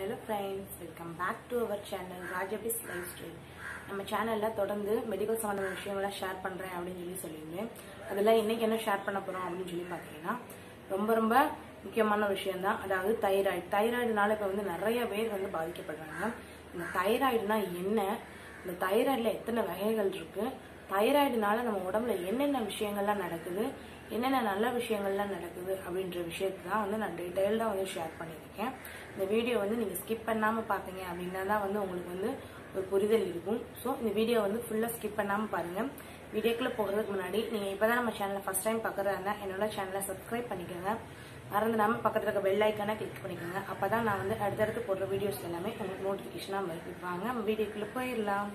hello friends welcome back to our channel ராஜபிஸ் lifestyle நம்ம சேனலில் தொடர்ந்து மெடிக்கல் சம்மந்தமான விஷயங்கள்லாம் ஷேர் பண்ணுறேன் அப்படின்னு சொல்லி சொல்லியிருந்தேன் அதில் இன்னைக்கு என்ன ஷேர் பண்ண போகிறோம் அப்படின்னு சொல்லி பார்த்தீங்கன்னா ரொம்ப ரொம்ப முக்கியமான விஷயம்தான் அதாவது தைராய்டு தைராய்டுனால இப்போ வந்து நிறைய பேர் வந்து பாதிக்கப்படுறாங்க இந்த தைராய்டுனா என்ன இந்த தைராய்டில் எத்தனை வகைகள் இருக்கு தைராய்டுனால நம்ம உடம்புல என்னென்ன விஷயங்கள்லாம் நடக்குது என்னென்ன நல்ல விஷயங்கள்லாம் நடக்குது அப்படின்ற விஷயத்தை தான் வந்து நான் டீட்டெயில்டாக வந்து ஷேர் பண்ணியிருக்கேன் இந்த வீடியோ வந்து நீங்கள் ஸ்கிப் பண்ணாமல் பார்த்தீங்க அப்படின்னா தான் வந்து உங்களுக்கு வந்து ஒரு புரிதல் இருக்கும் ஸோ இந்த வீடியோ வந்து ஃபுல்லாக ஸ்கிப் பண்ணாமல் பாருங்கள் வீடியோக்குள்ளே போகிறதுக்கு முன்னாடி நீங்கள் இப்போ தான் நம்ம சேனலை ஃபஸ்ட் டைம் பார்க்குறதா இருந்தால் என்னோட சேனலை சப்ஸ்கிரைப் பண்ணிக்கோங்க மறந்துடாமல் பக்கத்தில் இருக்க பெல் ஐக்கானை கிளிக் பண்ணிக்கோங்க அப்போ தான் நான் வந்து அடுத்தடுத்து போடுற வீடியோஸ் எல்லாமே உங்களுக்கு நோட்டிஃபிகேஷனாக வருது வாங்க நம்ம வீடியோக்குள்ளே போயிடலாம்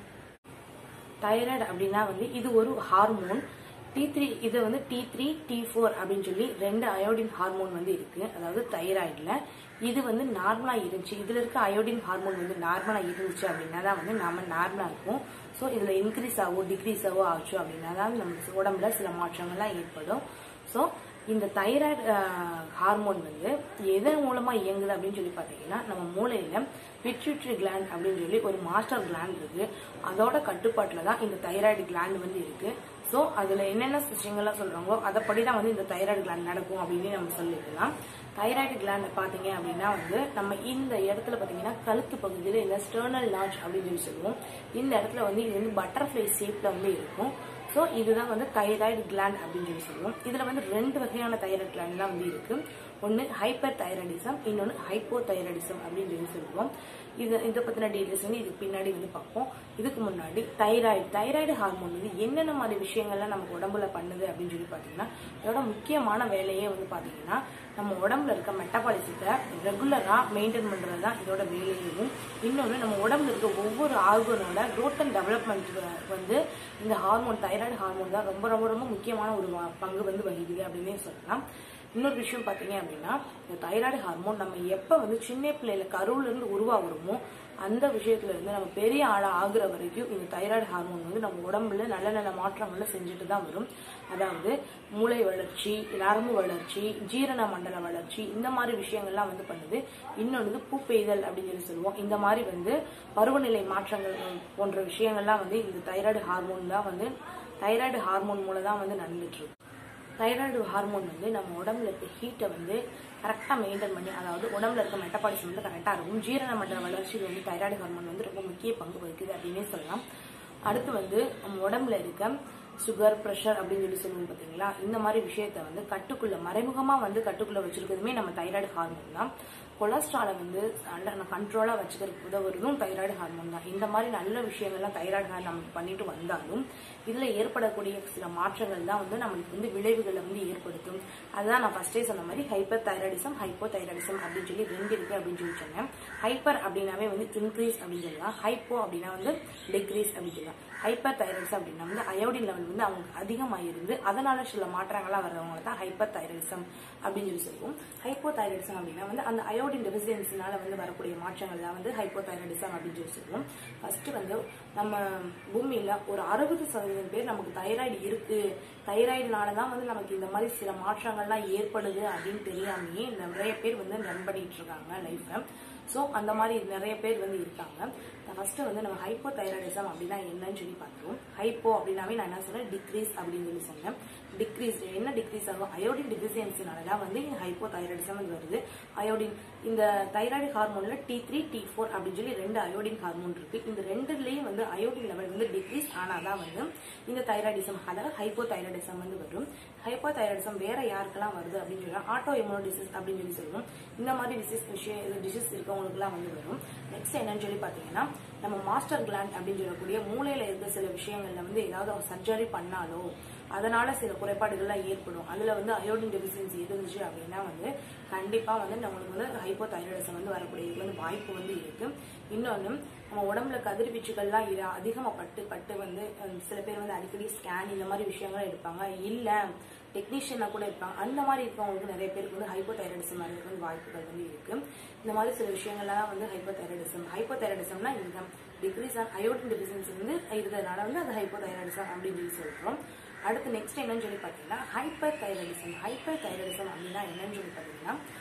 தைராய்டு அப்படின்னா வந்து இது ஒரு ஹார்மோன் டி த்ரீ இது வந்து டி த்ரீ டி ஃபோர் அப்படின்னு சொல்லி ரெண்டு அயோடின் ஹார்மோன் வந்து இருக்கு அதாவது தைராய்டில் இது வந்து நார்மலா இருந்துச்சு இதுல இருக்க அயோடின் ஹார்மோன் வந்து நார்மலா இருந்துச்சு அப்படின்னா தான் வந்து நாம நார்மலா இருக்கும் ஸோ இதுல இன்க்ரீஸ் ஆகவோ டிக்ரீஸ் ஆகவோ ஆச்சு அப்படின்னா தான் நம்ம உடம்புல சில மாற்றங்கள்லாம் ஏற்படும் ஸோ இந்த தைராய்டு ஹார்மோன் வந்து எதன் மூலமா இயங்குது அப்படின்னு சொல்லி பார்த்தீங்கன்னா நம்ம மூளையில பிட்யூட்ரி கிளாண்ட் அப்படின்னு சொல்லி ஒரு மாஸ்டர் கிளாண்ட் இருக்கு அதோட கட்டுப்பாட்டில் தான் இந்த தைராய்டு கிளாண்ட் வந்து இருக்கு ஸோ அதில் என்னென்ன விஷயங்கள்லாம் சொல்கிறாங்களோ அதைப்படி தான் வந்து இந்த தைராய்டு கிளாண்ட் நடக்கும் அப்படின்னு நம்ம சொல்லிக்கலாம் தைராய்டு கிளாண்டை பார்த்தீங்க அப்படின்னா வந்து நம்ம இந்த இடத்துல பார்த்தீங்கன்னா கழுத்து பகுதியில் இந்த ஸ்டர்னல் லார்ஜ் அப்படின்னு சொல்லி சொல்லுவோம் இந்த இடத்துல வந்து இது வந்து பட்டர்ஃப்ளை ஷேப்பில் வந்து இருக்கும் ஸோ இதுதான் வந்து தைராய்டு கிளாண்ட் அப்படின்னு சொல்லி சொல்லுவோம் இதில் வந்து ரெண்டு வகையான தைராய்டு கிளாண்ட் தான் வந்து இருக்கு ஒன்று ஹைப்பர் தைராய்டிசம் இன்னொன்று ஹைப்போ தைராய்டிசம் அப்படின்னு சொல்லி சொல்லுவோம் இது இதை பற்றின டீட்டெயில்ஸ் வந்து இதுக்கு பின்னாடி வந்து பார்ப்போம் இதுக்கு முன்னாடி தைராய்டு தைராய்டு ஹார்மோன் வந்து என்னென்ன மாதிரி விஷயங்கள்லாம் நமக்கு உடம்புல பண்ணுது அப்படின்னு சொல்லி பார்த்தீங்கன்னா இதோட முக்கியமான வேலையே வந்து பார்த்தீங்கன்னா நம்ம உடம்புல இருக்க மெட்டபாலிசத்தை ரெகுலராக மெயின்டைன் பண்ணுறது தான் இதோட வேலையும் இன்னொன்று நம்ம உடம்புல இருக்க ஒவ்வொரு ஆர்கனோட growth and டெவலப்மெண்ட் வந்து இந்த ஹார்மோன் தைராய்டு ஹார்மோன் தான் ரொம்ப ரொம்ப ரொம்ப முக்கியமான ஒரு வ- பங்கு வந்து வகிக்குது அப்படின்னே சொல்லலாம் இன்னொரு விஷயம் பார்த்தீங்க அப்படின்னா இந்த தைராய்டு ஹார்மோன் நம்ம எப்போ வந்து சின்ன பிள்ளையில கருவுல இருந்து உருவாகுறோமோ அந்த விஷயத்துல இருந்து நம்ம பெரிய ஆளா ஆகுற வரைக்கும் இந்த தைராய்டு ஹார்மோன் வந்து நம்ம உடம்புல நல்ல நல்ல மாற்றங்களை செஞ்சுட்டு தான் வரும் அதாவது மூளை வளர்ச்சி நரம்பு வளர்ச்சி ஜீரண மண்டல வளர்ச்சி இந்த மாதிரி விஷயங்கள்லாம் வந்து பண்ணுது இன்னொன்று பூ பெய்தல் அப்படின்னு சொல்லி சொல்லுவோம் இந்த மாதிரி வந்து பருவநிலை மாற்றங்கள் போன்ற விஷயங்கள்லாம் வந்து இந்த தைராய்டு ஹார்மோன் தான் வந்து தைராய்டு ஹார்மோன் மூலம் தான் வந்து நடந்துட்டு இருக்கு தைராய்டு ஹார்மோன் வந்து நம்ம உடம்புல இருக்க ஹீட்டை வந்து கரெக்டாக மெயின்டைன் பண்ணி அதாவது உடம்புல இருக்க மெட்டபாலிசம் வந்து கரெக்டாக இருக்கும் ஜீரண மண்டல வளர்ச்சியில் வந்து தைராய்டு ஹார்மோன் வந்து ரொம்ப முக்கிய பங்கு வகிக்குது அப்படின்னே சொல்லலாம் அடுத்து வந்து நம்ம உடம்புல இருக்க சுகர் ப்ரெஷர் அப்படின்னு சொல்லி சொல்லுவோம் பார்த்தீங்களா இந்த மாதிரி விஷயத்த வந்து கட்டுக்குள்ள மறைமுகமாக வந்து கட்டுக்குள்ள வச்சிருக்கிறதுமே நம்ம தைராய்டு ஹார்மோன் தான் கொலஸ்ட்ராலை வந்து அண்டர் கண்ட்ரோலாக வச்சுக்கிறதுக்கு உதவுறதும் தைராய்டு ஹார்மோன் தான் இந்த மாதிரி நல்ல விஷயங்கள்லாம் தைராய்டு ஹார்மோன் நமக்கு பண்ணிட்டு வந்தாலும் இதில் ஏற்படக்கூடிய சில மாற்றங்கள் தான் வந்து நம்மளுக்கு வந்து விளைவுகளை வந்து ஏற்படுத்தும் அதுதான் நான் ஃபர்ஸ்டே சொன்ன மாதிரி ஹைப்பர் தைராய்டிசம் ஹைப்போ தைராய்டிசம் அப்படின்னு சொல்லி ரெண்டு இருக்கு அப்படின்னு சொல்லி சொன்னேன் ஹைப்பர் அப்படின்னாவே வந்து இன்க்ரீஸ் அப்படின்னு சொல்லலாம் ஹைப்போ அப்படின்னா வந்து டிக்ரீஸ் அப்படின்னு சொல்லலாம் ஹைப்பர் தைராய்டிசம் அப்படின்னா வந்து அயோடின் லெவல் வந்து அவங்களுக்கு அதிகமாக இருந்து அதனால சில மாற்றங்களாக வர்றவங்க தான் ஹைப்பர் தைராய்டிசம் அப்படின்னு சொல்லி சொல்லுவோம் ஹைப்போ தைராய்டிசம் அப்படின்னா வந்து அந்த அயோடின் டெபிசியன்சினால வந்து வரக்கூடிய மாற்றங்கள் தான் வந்து ஹைப்போ தைராய்டிசம் அப்படின்னு சொல்லி சொல்லுவோம் ஃபர்ஸ்ட் வந்து நம்ம பூமியில ஒரு அறுபது சதவீதம் பேர் நமக்கு தைராய்டு இருக்கு தைராய்டுனால தான் வந்து நமக்கு இந்த மாதிரி சில மாற்றங்கள்லாம் ஏற்படுது அப்படின்னு தெரியாமையே நிறைய பேர் வந்து ரன் பண்ணிட்டு இருக்காங்க லைஃப்பை ஸோ அந்த மாதிரி நிறைய பேர் வந்து இருக்காங்க ஃபர்ஸ்ட் வந்து நம்ம ஹைப்போ தைராய்டிசம் அப்படின்னா என்னன்னு சொல்லி பார்த்துருவோம் ஹைப்போ அப்படின்னாவே நான் என்ன சொன்னேன் டிக்ரீஸ் அப்படின்னு சொல்லி சொன்னேன் டிக்ரீஸ் என்ன டிக்ரீஸ் ஆகும் அயோடின் டிஃபிசியன்சினால தான் வந்து ஹைப்போ தைராய்டிசம் வந்து வருது அயோடின் இந்த தைராய்டு ஹார்மோன்ல டி த்ரீ டி ஃபோர் அப்படின்னு சொல்லி ரெண்டு அயோடின் ஹார்மோன் இருக்கு இந்த ரெண்டுலயும் வந்து அயோடின் லெவல் வந்து டிக்ரீஸ் ஆனாதான் வந்து இந்த தைராய்டிசம் அதாவது ஹைப்போ தைராய்டிசம் வந்து வரும் ஹைப்போ தைராய்டிசம் வேற யாருக்கெல்லாம் வருது அப்படின்னு சொல்லி ஆட்டோ இம்யூனோ டிசீஸ் அப்படின்னு சொல்லி சொல்லுவோம் இந்த மாதிரி டிசீஸ் விஷயம் டிசீஸ் இருக்கவங்களுக்குலாம் வந்து வரும் நெக்ஸ்ட் என்னன்னு சொல்லி பார்த்தீங்கன்னா நம்ம மாஸ்டர் கிளாண்ட் அப்படின்னு சொல்லக்கூடிய மூளையில இருக்க சில விஷயங்கள்ல வந்து ஏதாவது சர்ஜரி பண்ணாலோ அதனால சில குறைபாடுகள்லாம் ஏற்படும் அதுல வந்து அயோடின் டெபிசியன்சி இருந்துச்சு அப்படின்னா வந்து கண்டிப்பா வந்து நம்மளுக்கு வந்து ஹைப்போ தைராய்டிசம் வந்து வரக்கூடியதுக்கு வந்து வாய்ப்பு வந்து இருக்கு இன்னொன்னு நம்ம உடம்புல கதிர்வீச்சுகள்லாம் இரு அதிகமாக பட்டு பட்டு வந்து அஹ், சில பேர் வந்து அடிக்கடி ஸ்கேன் இந்த மாதிரி விஷயங்கள் எடுப்பாங்க இல்லை டெக்னீஷியனாக கூட இருப்பாங்க அந்த மாதிரி இருக்கவங்களுக்கு நிறைய பேருக்கு வந்து ஹைப்போ தைராய்டிசம் வரதுக்கு வந்து வாய்ப்புகள் வந்து இருக்கு இந்த மாதிரி சில விஷயங்கள்லாம் வந்து ஹைப்போ தைராய்டிசம் ஹைப்போ தைராய்டிசம்னா இந்த டிக்ரீஸ் ஆன் அயோடின் டெபிசியன்சி வந்து இருக்கிறதுனால வந்து அது ஹைப்போ தைராய்டிசம் அப்படின்னு சொல்லி சொல்றோம் அடுத்து நெக்ஸ்ட் என்னன்னு சொல்லி பார்த்தீங்கன்னா ஹைப்பர் தைராய்டிசம் ஹைப்பர் தைராய்டிசம் அப்படின்னா என்னன்னு சொல்லி பார்த்தீங்கன்னா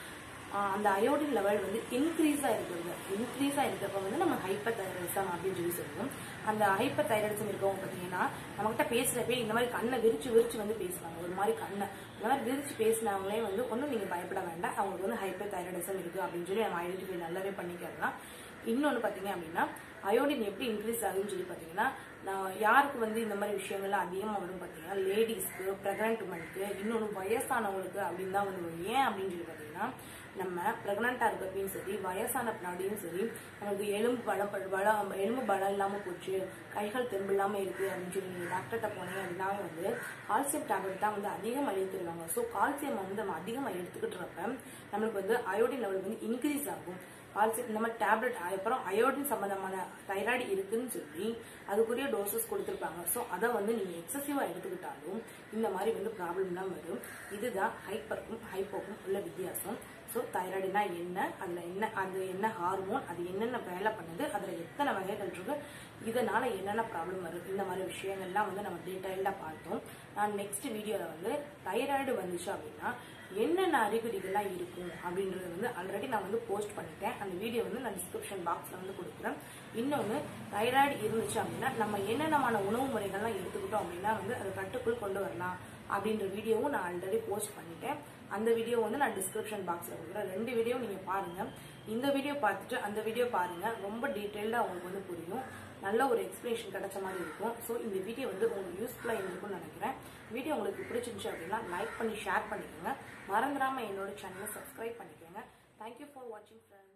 ஆஹ் அந்த அயோடின் லெவல் வந்து இன்க்ரீஸாக இருக்கிறது இன்க்ரீஸாக இருக்கிறப்ப வந்து நம்ம ஹைப்பர் தைராய்டிசம் அப்படின்னு சொல்லி சொல்லுவோம் அந்த ஹைப்பர் தைராய்டிசம் இருக்கவங்க பார்த்தீங்கன்னா நம்மகிட்ட பேசுகிறப்பே இந்த மாதிரி கண்ணை விரிச்சு விரிச்சு வந்து பேசுவாங்க ஒரு மாதிரி கண்ணை இந்த மாதிரி விரிச்சு பேசினவங்களே வந்து ஒன்றும் நீங்கள் பயப்பட வேண்டாம் அவங்களுக்கு வந்து ஹைப்பர் தைராய்டிசம் இருக்குது அப்படின்னு சொல்லி நம்ம ஐடென்டிஃபை நல்லாவே பண்ணிக்கலாம் இன்னொன்று பார்த்தீங்க அப்படின்னா அயோடின் எப்படி இன்க்ரீஸ் ஆகுதுன்னு சொல்லி பார்த்தீங்கன்னா நான் யாருக்கு வந்து இந்த மாதிரி விஷயங்கள்லாம் அதிகமாக வரும் பார்த்தீங்கன்னா லேடிஸ்க்கு ப்ரெக்னென்ட் உமனுக்கு இன்னொன்று வயசானவங்களுக்கு அப்படின்னு தான் வந்து வரும் ஏன் அப்படின்னு சொல்லி பார்த்தீங்கன்னா நம்ம ப்ரெக்னெண்ட்டாக இருக்கப்பையும் சரி வயசான பின்னாடியும் சரி நமக்கு எலும்பு பலம் பலம் எலும்பு பலம் இல்லாமல் போச்சு கைகள் தெம்பு இல்லாமல் இருக்குது அப்படின்னு சொல்லி நீங்கள் டாக்டர்கிட்ட போனீங்க அப்படின்னா வந்து கால்சியம் டேப்லெட் தான் வந்து அதிகமாக எழுத்துருவாங்க ஸோ கால்சியம் வந்து நம்ம அதிகமாக எடுத்துக்கிட்டுறப்ப நம்மளுக்கு வந்து அயோடின் லெவல் வந்து இன்க்ரீஸ் ஆகும் கால்சியம் இந்த மாதிரி டேப்லெட் அப்புறம் அயோடின் சம்பந்தமான தைராய்டு இருக்குன்னு சொல்லி அதுக்குரிய டோசஸ் கொடுத்துருப்பாங்க ஸோ அதை வந்து நீங்கள் எக்ஸசிவாக எடுத்துக்கிட்டாலும் இந்த மாதிரி வந்து ப்ராப்ளம்லாம் வரும் இதுதான் ஹைப்பருக்கும் ஹைப்போக்கும் உள்ள வித்தியாசம் ஸோ தைராய்டுனா என்ன அதில் என்ன அது என்ன ஹார்மோன் அது என்னென்ன வேலை பண்ணுது அதில் எத்தனை வகைகள் இருக்கு இதனால என்னென்ன ப்ராப்ளம் வரும் இந்த மாதிரி விஷயங்கள்லாம் வந்து நம்ம டீட்டெயில்டாக பார்த்தோம் நான் நெக்ஸ்ட் வீடியோவில் வந்து தைராய்டு வந்துச்சு அப்படின்னா என்னென்ன அறிகுறிகள்லாம் இருக்கும் அப்படின்றது வந்து ஆல்ரெடி நான் வந்து போஸ்ட் பண்ணிட்டேன் அந்த வீடியோ வந்து நான் டிஸ்கிரிப்ஷன் பாக்ஸில் வந்து கொடுக்குறேன் இன்னொன்று தைராய்டு இருந்துச்சு அப்படின்னா நம்ம என்னென்னமான உணவு முறைகள்லாம் எடுத்துக்கிட்டோம் அப்படின்னா வந்து அதை கட்டுக்குள் கொண்டு வரலாம் அப்படின்ற வீடியோவும் நான் ஆல்ரெடி போஸ்ட் பண்ணிட்டேன் அந்த வீடியோ வந்து நான் டிஸ்கிரிப்ஷன் பாக்ஸில் கொடுக்குறேன் ரெண்டு வீடியோ நீங்கள் பாருங்கள் இந்த வீடியோ பார்த்துட்டு அந்த வீடியோ பாருங்கள் ரொம்ப டீட்டெயில்டாக உங்களுக்கு வந்து புரியும் நல்ல ஒரு எக்ஸ்பிளேஷன் கிடைச்ச மாதிரி இருக்கும் ஸோ இந்த வீடியோ வந்து உங்களுக்கு யூஸ்ஃபுல்லாக இருந்திருக்கும்னு நினைக்கிறேன் வீடியோ உங்களுக்கு பிடிச்சிருந்துச்சு அப்படின்னா லைக் பண்ணி ஷேர் பண்ணிக்கோங்க மறந்துடாமல் என்னோட சேனலை சப்ஸ்கிரைப் பண்ணிக்கோங்க தேங்க்யூ ஃபார் வாட்சிங் ஃப்ரெண்ட்ஸ்